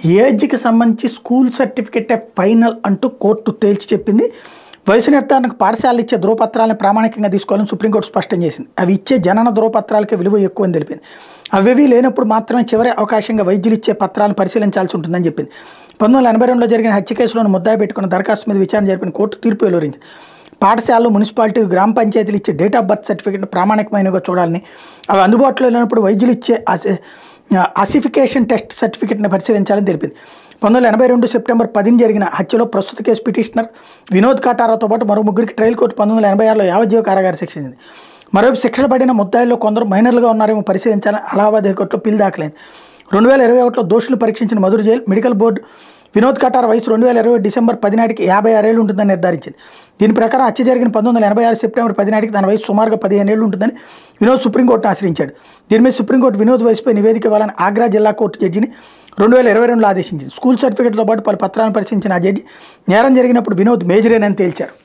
ఏజ్కి సంబంధించి స్కూల్ సర్టిఫికెటే ఫైనల్ అంటూ కోర్టు తేల్చి చెప్పింది వయసు నిర్ధారణకు పాఠశాలలు ఇచ్చే ధ్రువపత్రాలను ప్రామాణికంగా తీసుకోవాలని సుప్రీంకోర్టు స్పష్టం చేసింది అవి ఇచ్చే జనన ధ్రువపత్రాలకే విలువ ఎక్కువ అని తెలిపింది అవేవి లేనప్పుడు మాత్రమే చివరి అవకాశంగా వైద్యులు ఇచ్చే పత్రాలను పరిశీలించాల్సి ఉంటుందని చెప్పింది పంతొమ్మిది వందల ఎనభై రెండులో జరిగిన హత్య కేసులను ముద్దాయి పెట్టుకున్న దరఖాస్తు మీద విచారణ జరిపిన కోర్టు తీర్పు వెలువరించింది పాఠశాలలు మున్సిపాలిటీ గ్రామ పంచాయతీలు ఇచ్చే డేట్ ఆఫ్ బర్త్ సర్టిఫికేట్ ప్రామాణికమైనగా చూడాలని అవి అందుబాటులో లేనప్పుడు వైద్యులు ఇచ్చే అసి- అసిఫికేషన్ టెస్ట్ సర్టిఫికేట్ని పరిశీలించాలని తెలిపింది పంతొమ్మిది వందల ఎనభై రెండు సెప్టెంబర్ పదిన జరిగిన హత్యలో ప్రస్తుత కేసు పిటిషనర్ వినోద్ కాటారాతో పాటు మరో ముగ్గురికి ట్రయల్ కోర్టు పంతొమ్మిది వందల ఎనభై ఆరులో యావజ్జీవ కారాగార శిక్షించింది మరోవైపు శిక్షణ పడిన ముద్దాయిల్లో కొందరు మైనర్లుగా ఉన్నారేమో పరిశీలించాలని అలహాబాద్ హైకోర్టులో పిల్ దాఖలైంది రెండు వేల ఇరవై ఒకటిలో దోషులు పరీక్షించిన Mathura jail medical board Vinod Katar వయసు రెండు వేల ఇరవై డిసెంబర్ పది నాటికి యాభై ఆరేళ్ళు ఉంటుందని నిర్ధారించింది దీని ప్రకారం హత్య జరిగిన పంతొమ్మిది వందల ఎనభై ఆరు సెప్టెంబర్ పది నాటికి తన వయసు సుమారుగా పదిహేను ఏళ్ళు ఉంటుందని వినోద్ సుప్రీంకోర్టును ఆశ్రయించాడు దీని మీద సుప్రీంకోర్టు వినోద్ వయసుపై నివేదిక ఇవ్వాలని ఆగ్రా జిల్లా కోర్టు జడ్జిని రెండు వేల ఇరవై రెండులో ఆదేశించింది స్కూల్ సర్టిఫికేట్తో పాటు పలు పత్రాలను పరిశీలించిన ఆ జడ్జి నేరం జరిగినప్పుడు వినోద్ మేజరేనని తేల్చారు